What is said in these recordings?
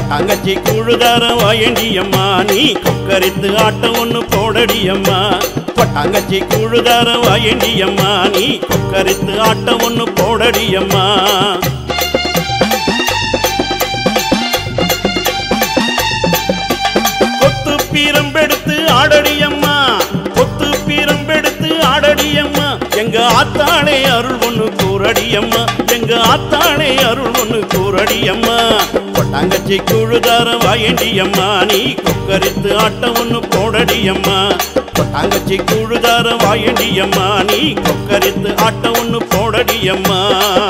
தங்கச்சி கூழுதார வாயண்டியம்மா நீ கொக்கரித்து ஆட்டம் ஒண்ணு போடடியம்மா தங்கச்சி கூழுதார வாயண்டியம்மா நீ கொக்கரித்து ஆட்டம் ஒண்ணு போடடியம்மா கொத்து பீரம்பெடுத்து ஆடடியம்மா கொத்து பீரம்பெடுத்து ஆடடியம்மா எங்க ஆத்தாளே அருள் ஒண்ணு கூறடியம்மா எங்க ஆத்தாளே அருள் ஒண்ணு கூறடியம்மா கொட்டாங்கச்சி குழுதார வாயண்டியம்மா நீ கொக்கரித்து ஆட்டம் ஒண்ணு போடடியம்மா கொட்டாங்கச்சி குழுதார வாயண்டியம்மா நீ கொக்கரித்து ஆட்டம் ஒண்ணு போடடியம்மா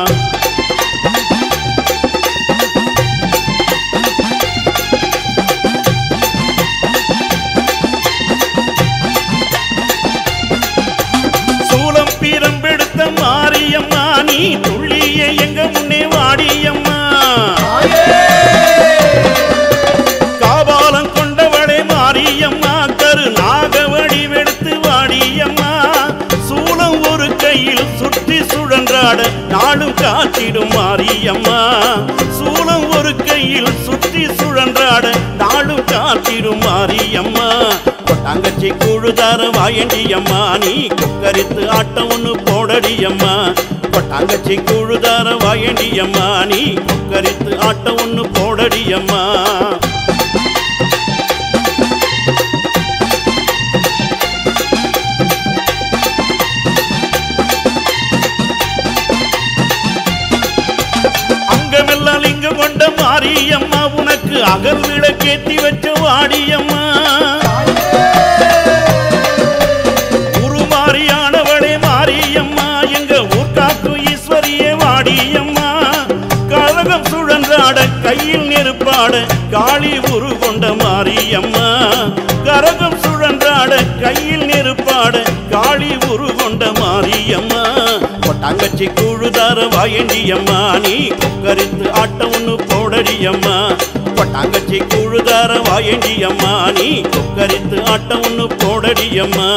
சூலம் பீரம்பெடுத்த மாரியம்மா நீ துள்ளிய எங்க முன்னே வாடியம்மா காபாலம் கொண்டவளே மாரியம்மா கரு நாகவடி வெடுத்து வாடியம்மா சூலம் ஒரு கையில் சுற்றி சுழன்றாட நாளும் காத்திடும் மாரியம்மா சூலம் ஒரு கையில் சுற்றி சுழன்றாட நாளும் காத்திடும் மாரியம்மா தங்கச்சி குழுதார வாயண்டியம்மா நீ குக்கரித்து ஆட்டம் ஒண்ணு போடடியம்மா தங்கச்சி குழுதார வாயண்டியம்மா நீ குக்கரித்து ஆட்டம் ஒண்ணு போடடியம்மா அங்கமெல்லாம் லிங்கம் கொண்ட மாரியம்மா உனக்கு அகல் விளக்கேத்தி வச்ச வாடியம்மா உருமாறியானவளே மாரியம்மா எங்க ஊர்காக்கும் ஈஸ்வரியே வாடியம்மா கழகம் சுழன்றாட கையில் நெருப்பாட காளி உரு கொண்ட மாரியம்மா கரகம் சுழன்றாட கையில் நெருப்பாட காளி உரு கொண்ட மாரியம்மா தங்கச்சி குழுதார வாயண்டியம்மா நீ கொக்கரித்து ஆட்டம் ஒண்ணு போடடியம்மா தங்கச்சி குழுதார வாயண்டியம்மா நீ கொக்கரித்து ஆட்டம் ஒண்ணு போடடியம்மா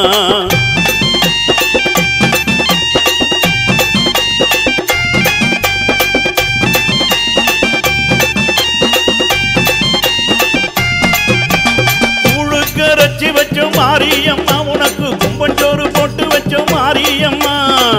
உழுக்கரைச்சி வச்ச மாரியம்மா உனக்கு கும்பஞ்சோறு போட்டு வச்ச மாரியம்மா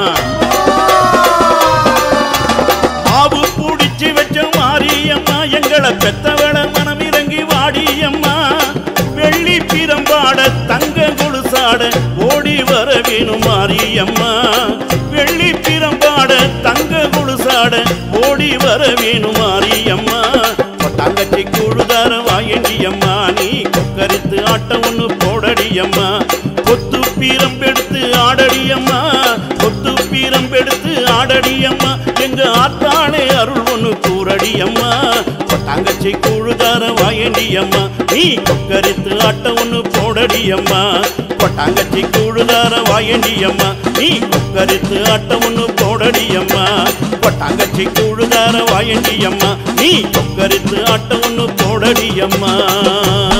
ஆவு பூடிச்சு வச்ச மாரியம்மா எங்களை பெத்தவள மனம் இறங்கி வாடியம்மா வெள்ளி பிரம்பாட தங்க கொலுசாட ஓடி வர வேணும் மாரியம்மா வெள்ளி பிரம்பாட தங்க கொலுசாட ஓடி வர வேணும் மாரியம்மா தங்கச்சி குழுதார வாயண்டியம்மா நீ கொக்கரித்து ஆட்டம் ஒண்ணு போடடியம்மா கொத்து பீரம்பெடுத்து ஆடடியம்மா கொத்து பீரம்பெடுத்து ஆடடியம்மா எங்க ஆத்தாளே அருள் ஒண்ணு கூறடியம்மா தங்கச்சி குழுதார வாயண்டியம்மா நீ கொக்கரித்து ஆட்டம் ஒண்ணு போடடியம்மா தங்கச்சி குழுதார வாயண்டியம்மா நீ கொக்கரித்து ஆட்டம் ஒண்ணு போடடியம்மா தங்கச்சி குழுதார வாயண்டியம்மா நீ கொக்கரித்து ஆட்டம் ஒண்ணு போடடியம்மா